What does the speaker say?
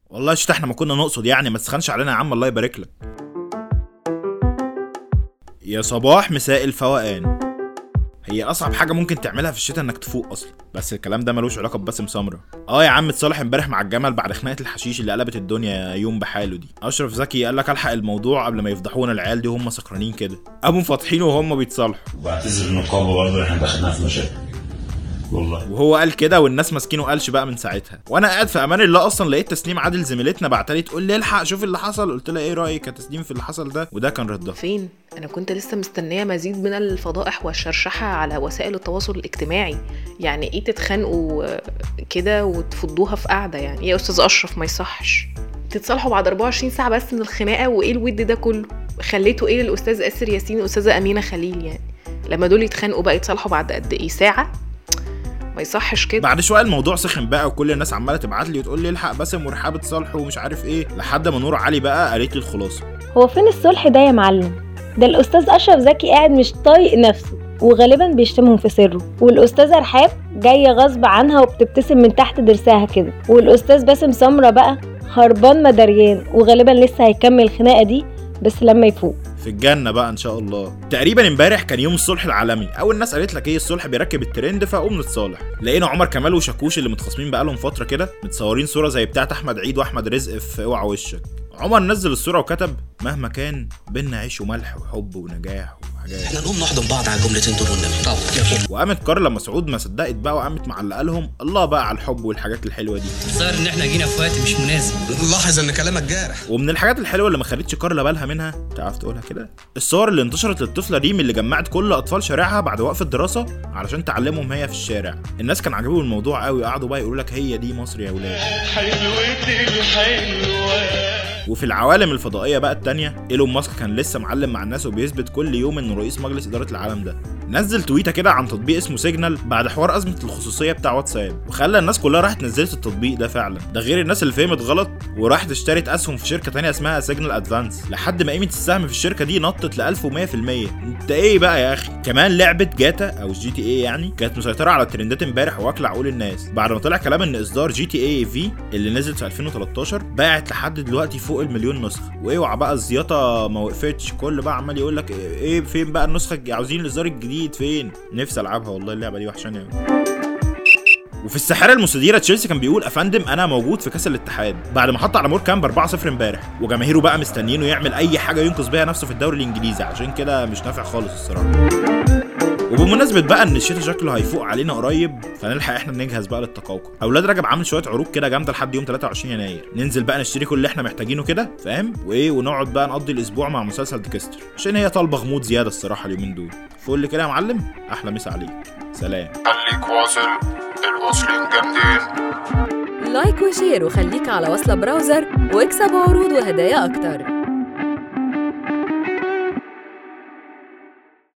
والله شتا احنا ما كنا نقصد يعني ما تسخنش علينا يا عم الله يبارك لك يا صباح مساء الفوقان هي اصعب حاجه ممكن تعملها في الشتاء انك تفوق اصلا بس الكلام ده ملوش علاقه بباسم سمره اه يا عم اتصالح امبارح مع الجمل بعد خناقه الحشيش اللي قلبت الدنيا يوم بحاله دي اشرف زكي قال لك الحق الموضوع قبل ما يفضحونا العيال دي وهم سكرانين كده قاموا فاتحين وهم بيتصالحوا وبعتذر النقابه برضه احنا دخلناها في مشاكل والله وهو قال كده والناس ماسكينه قالش بقى من ساعتها وانا قاعد في امان الله اصلا لقيت تسنيم عادل زميلتنا بعتلي تقول لي الحق شوف اللي حصل قلت لها ايه رايك يا تسنيم في اللي حصل ده وده كان ردها فين انا كنت لسه مستنيه مزيد من الفضائح والشرشحه على وسائل التواصل الاجتماعي يعني ايه تتخانقوا آه، كده وتفضوها في قعده يعني يا استاذ اشرف ما يصحش تتصالحوا بعد 24 ساعه بس من الخناقه وايه الود ده كله خليته ايه للاستاذ اسر ياسين والاستاذه امينه خليل يعني لما دول يتخانقوا بقى يتصالحوا بعد قد ايه ساعه ما يصحش كده بعد شويه الموضوع سخن بقى وكل الناس عماله تبعت لي وتقول لي الحق باسم ورحاب اتصالحوا ومش عارف ايه لحد ما نور علي بقى قالت لي الخلاصه هو فين الصلح ده يا معلم ده الاستاذ اشرف زكي قاعد مش طايق نفسه وغالبا بيشتمهم في سره والاستاذه رحاب جايه غصب عنها وبتبتسم من تحت ضرسها كده والاستاذ باسم سمره بقى هربان مدريان وغالبا لسه هيكمل الخناقه دي بس لما يفوق في الجنه بقى ان شاء الله تقريبا امبارح كان يوم الصلح العالمي اول الناس قالت لك ايه الصلح بيركب الترند فقوم نتصالح لقينا عمر كمال وشاكوش اللي متخاصمين بقالهم فتره كده متصورين صوره زي بتاعه احمد عيد واحمد رزق في اوعى وشك عمر نزل الصوره وكتب مهما كان بينا عيش وملح وحب ونجاح وحاجات احنا نقوم نحضن بعض على الجملتين دول والنبي طب يلا وقامت كار لما سعود ما صدقت بقى وقامت معلقه لهم الله بقى على الحب والحاجات الحلوه دي الظاهر ان احنا جينا في وقت مش مناسب لاحظ ان كلامك جارح ومن الحاجات الحلوه اللي ما خدتش كارلا بالها منها تعرف تقولها كده الصور اللي انتشرت للطفله ريم اللي جمعت كل اطفال شارعها بعد وقف الدراسه علشان تعلمهم هي في الشارع الناس كان عاجبهم الموضوع قوي قعدوا بقى يقولوا لك هي دي مصر يا ولاد وفي العوالم الفضائيه بقى التانية ايلون ماسك كان لسه معلم مع الناس وبيثبت كل يوم انه رئيس مجلس اداره العالم ده نزل تويته كده عن تطبيق اسمه سيجنال بعد حوار ازمه الخصوصيه بتاع واتساب وخلى الناس كلها راحت نزلت التطبيق ده فعلا ده غير الناس اللي فهمت غلط وراحت اشترت اسهم في شركه تانية اسمها سيجنال ادفانس لحد ما قيمه السهم في الشركه دي نطت ل 1100% انت ايه بقى يا اخي كمان لعبه جاتا او جي تي اي يعني كانت مسيطره على الترندات امبارح واكله عقول الناس بعد ما طلع كلام ان اصدار جي تي اي في اللي نزلت في 2013 باعت لحد دلوقتي فوق المليون نسخه واوعى بقى الزياطه ما وقفتش كل بقى عمال يقول لك ايه فين بقى النسخه الج- عاوزين الاصدار الجديد فين نفسي العبها والله اللعبه دي وحشاني أوي. وفي الساحره المستديره تشيلسي كان بيقول افندم انا موجود في كاس الاتحاد بعد ما حط على مور كامب 4-0 امبارح وجماهيره بقى مستنيينه يعمل اي حاجه ينقذ بيها نفسه في الدوري الانجليزي عشان كده مش نافع خالص الصراحه وبمناسبة بقى ان الشتاء شكله هيفوق علينا قريب فنلحق احنا نجهز بقى للتقوقع اولاد رجب عامل شويه عروض كده جامده لحد يوم 23 يناير ننزل بقى نشتري كل اللي احنا محتاجينه كده فاهم وايه ونقعد بقى نقضي الاسبوع مع مسلسل ديكستر عشان هي طالبه غموض زياده الصراحه اليومين دول فقول لي كده يا معلم احلى مسا عليك سلام خليك واصل الواصلين جامدين لايك وشير وخليك على وصلة براوزر واكسب عروض وهدايا أكتر